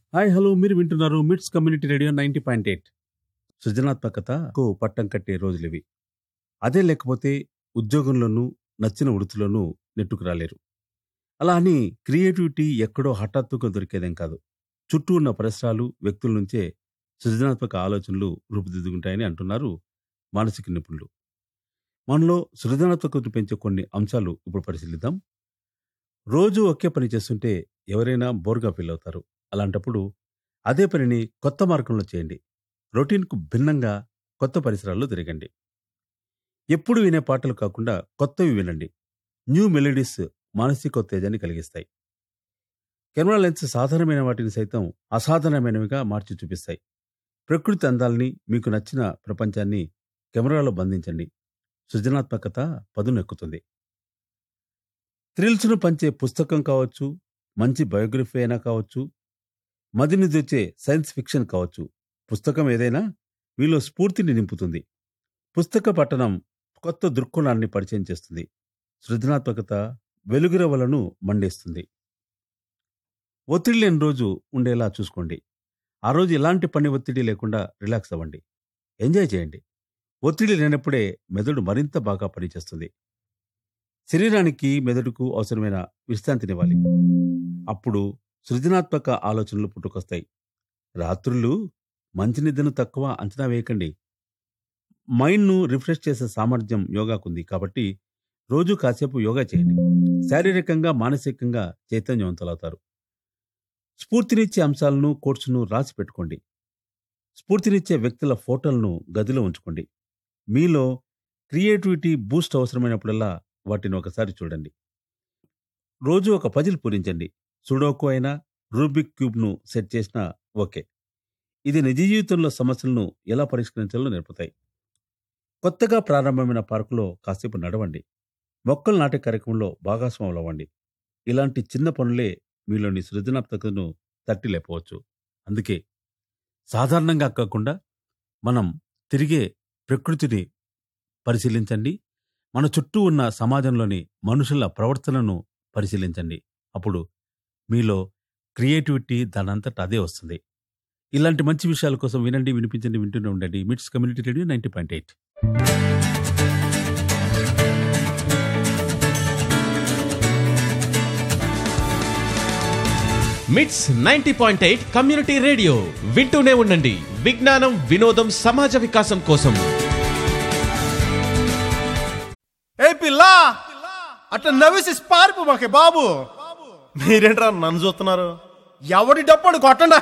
hi hello మీరు వింటున్నారు MITS community radio ninety point eight సృజనాత్మకతకు పట్టం కట్టే రోజులివి అదే లేకపోతే ఉద్యోగంలోనూ నచ్చిన వృత్తిలోనూ నెట్టుకు రాలేరు అలా అని క్రియేటివిటీ ఎక్కడో హఠాత్తుగా దొరికేదేం కాదు చుట్టూ ఉన్న పరిసరాలు వ్యక్తుల నుంచే సృజనాత్మక ఆలోచనలు రూపుదిద్దుకుంటాయని అంటున్నారు మానసిక నిపుణులు మనలో సృజనాత్మకతను పెంచే కొన్ని అంశాలు ఇప్పుడు పరిశీలిద్దాం రోజు ఒకే పని చేస్తుంటే ఎవరైనా బోర్గా ఫీల్ అవుతారు అలాంటప్పుడు అదే పనిని కొత్త మార్గంలో చేయండి రొటీన్కు భిన్నంగా కొత్త పరిసరాల్లో తిరగండి ఎప్పుడు వినే పాటలు కాకుండా కొత్తవి వినండి న్యూ మెలోడీస్ మానసిక ఉత్తేజాన్ని కలిగిస్తాయి కెమెరా లెన్స్ సాధారణమైన వాటిని సైతం అసాధారణమైనవిగా మార్చి చూపిస్తాయి ప్రకృతి అందాల్ని మీకు నచ్చిన ప్రపంచాన్ని కెమెరాలో బంధించండి సృజనాత్మకత పదునెక్కుతుంది థ్రిల్స్ను పంచే పుస్తకం కావచ్చు మంచి బయోగ్రఫీ అయినా కావచ్చు మదిని తెచ్చే సైన్స్ ఫిక్షన్ కావచ్చు పుస్తకం ఏదైనా మీలో స్ఫూర్తిని నింపుతుంది పుస్తక పఠనం కొత్త దృక్కోణాన్ని పరిచయం చేస్తుంది సృజనాత్మకత వెలుగురవలను మండేస్తుంది ఒత్తిడి లేని రోజు ఉండేలా చూసుకోండి ఆ రోజు ఎలాంటి పని ఒత్తిడి లేకుండా రిలాక్స్ అవ్వండి ఎంజాయ్ చేయండి ఒత్తిడి లేనప్పుడే మెదడు మరింత బాగా పనిచేస్తుంది శరీరానికి మెదడుకు అవసరమైన విశ్రాంతినివ్వాలి అప్పుడు సృజనాత్మక ఆలోచనలు పుట్టుకొస్తాయి రాత్రులు మంచి నిద్రను తక్కువ అంచనా వేయకండి మైండ్ను రిఫ్రెష్ చేసే సామర్థ్యం యోగాకుంది కాబట్టి రోజు కాసేపు యోగా చేయండి శారీరకంగా మానసికంగా చైతన్యవంతులవుతారు స్ఫూర్తినిచ్చే అంశాలను కోర్సును రాసి పెట్టుకోండి స్ఫూర్తినిచ్చే వ్యక్తుల ఫోటోలను గదిలో ఉంచుకోండి మీలో క్రియేటివిటీ బూస్ట్ అవసరమైనప్పుడల్లా వాటిని ఒకసారి చూడండి రోజు ఒక పజిల్ పూరించండి సుడోకు అయినా రూబిక్ క్యూబ్ను సెట్ చేసినా ఓకే ఇది నిజ జీవితంలో సమస్యలను ఎలా పరిష్కరించాలో నేర్పుతాయి కొత్తగా ప్రారంభమైన పార్కులో కాసేపు నడవండి మొక్కలు నాటే కార్యక్రమంలో భాగస్వాములు అవ్వండి ఇలాంటి చిన్న పనులే మీలోని సృజనాత్మకతను తట్టి లేపవచ్చు అందుకే సాధారణంగా కాకుండా మనం తిరిగే ప్రకృతిని పరిశీలించండి మన చుట్టూ ఉన్న సమాజంలోని మనుషుల ప్రవర్తనను పరిశీలించండి అప్పుడు మీలో క్రియేటివిటీ దానంతట అదే వస్తుంది ఇలాంటి మంచి విషయాల కోసం వినండి వినిపించండి వింటూనే ఉండండి MITS community radio ninety point eight MITS ninety point eight community radio వింటూనే ఉండండి విజ్ఞానం వినోదం సమాజ వికాసం కోసం ఏ పిల్ల అట్లా నవ్వేసి పారిపో మాకే బాబు మీరేంట్రా నన్ను చూస్తున్నారు ఎవడి డప్పుడు కొట్టండా